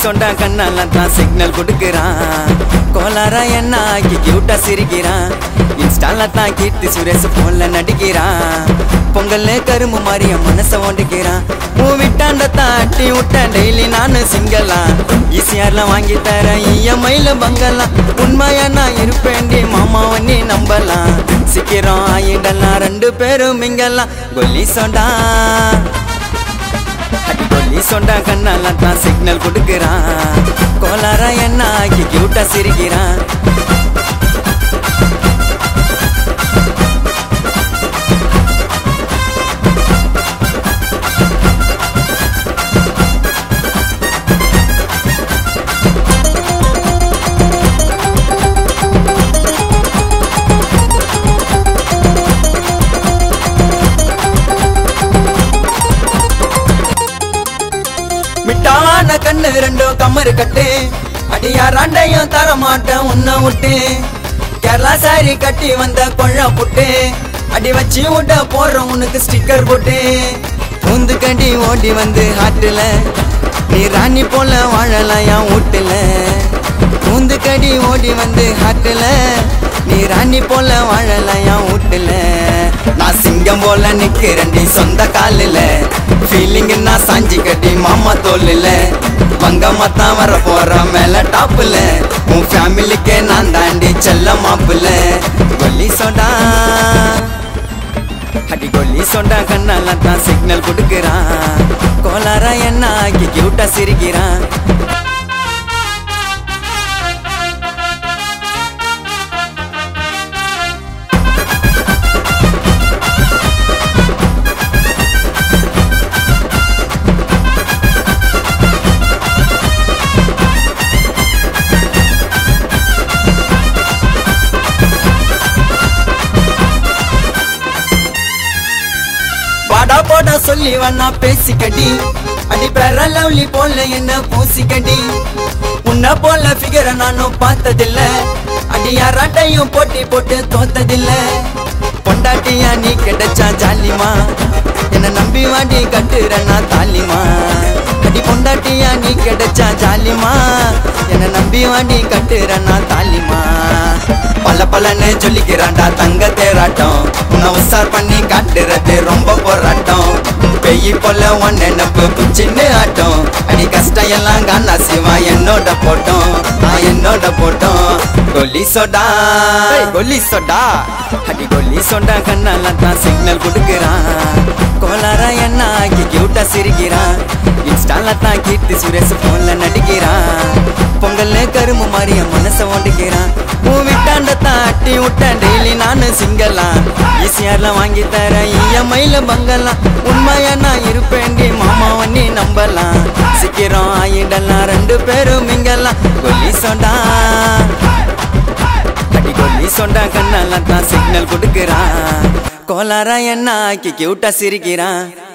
சொண்டா கண்ணால தான் சிக்னல் கொடுக்குறான் கோலாரா என்ன ஆக்கி கியூட்டா சிரிக்கிறான் இன்ஸ்டால தான் கீர்த்தி சுரேஷ் போன்ல நடிக்கிறான் பொங்கல் கரும்பு மாதிரி என் மனசை ஓண்டிக்கிறான் பூ விட்டாண்ட தாட்டி விட்டேன் டெய்லி நானு சிங்கலாம் ஈசிஆர்ல வாங்கி தர இஎம்ஐல பங்கலாம் உண்மையா நான் இருப்பேன்டி மாமாவை நீ நம்பலாம் சீக்கிரம் ஆயிடலாம் ரெண்டு பேரும் மிங்கலாம் கொல்லி சொண்டா அடி கொல்லி சொண்டா கண்ணால தான் சிக்னல் கொடுக்குறான் கோலாரா என்ன ஆக்கி கியூட்டா சிரிக்கிறான் மிட்டான கண்ணு ரெண்டும் கம்மரு கட்டு அடியாராண்டையும் தர மாட்டேன் உன்னை விட்டு கேரளா சாரி கட்டி வந்த கொள்ள புட்டு அடி வச்சு விட்ட போடுறோம் உனக்கு ஸ்டிக்கர் போட்டு பூந்து கண்டி ஓடி வந்து ஹாட்டுல நீ ராணி போல வாழலாம் என் வீட்டுல பூந்து கடி ஓடி வந்து ஹாட்டுல நீ ராணி போல வாழலாம் என் வீட்டுல நான் சிங்கம் போல நிக்கிறேன்டி சொந்த காலில ஃபீலிங் நான் சாஞ்சி கட்டி மாமா தோல்ல வங்கம்மா தான் வர போற மேல டாப்புல உன் ஃபேமிலிக்கே நான் தாண்டி செல்ல மாப்புல கொல்லி சொடா அடி கொல்லி சொண்டா கண்ணால தான் சிக்னல் கொடுக்குறான் கோலாரா என்ன ஆக்கி கியூட்டா சிரிக்கிறான் வாடா போடா சொல்லி வண்ணா பேசிக்கடி அடி பெற லவ்லி போல என்ன பூசிக்கடி உன்னை போல ஃபிகர நானும் பார்த்ததில்ல அடி யாராட்டையும் போட்டி போட்டு தோத்ததில்ல பொண்டாட்டியா நீ கிடைச்சா ஜாலிமா என்ன நம்பி வாடி கட்டுறனா தாலிமா அடி பொண்டாட்டியா நீ கிடைச்சா ஜாலிமா என்ன நம்பி வாடி கட்டுறனா தாலிமா பல பலன்னு சொல்லிக்கிறான்டா தங்க தேராட்டம் உன்னை உசார் பண்ணி காட்டுறது ரொம்ப போராட்டம் பெய்யி போல ஒன் நினப்பு சின்ன ஆட்டம் அடி கஷ்டம் எல்லாம் காணா சிவா என்னோட போட்டோம் நான் என்னோட போட்டோம் கொல்லி சொடா கொல்லி சொடா அடி கொல்லி சொண்டா கண்ணால தான் சிக்னல் கொடுக்குறான் கோலாரா என்ன ஆக்கி கியூட்டா சிரிக்கிறான் இன்ஸ்டால தான் கீர்த்தி சுரேஷ் போன்ல நடிக்கிறான் பொங்கல் கரும்பு மாதிரி என் மனசை ஓண்டிக்கிறான் பூ விட்டாண்ட தாட்டி விட்டேன் டெய்லி நானு சிங்கலாம் ஈசிஆர்ல வாங்கி தர இஎம்ஐல பங்கலாம் உண்மையா நான் இருப்பேன்டி மாமாவை நீ நம்பலாம் சீக்கிரம் ஆயிடலாம் ரெண்டு பேரும் மிங்கலாம் கொல்லி சொண்டா அடி கொல்லி சொண்டா கண்ணால தான் சிக்னல் கொடுக்குறான் கோலாரா என்ன ஆக்கி கியூட்டா சிரிக்கிறான்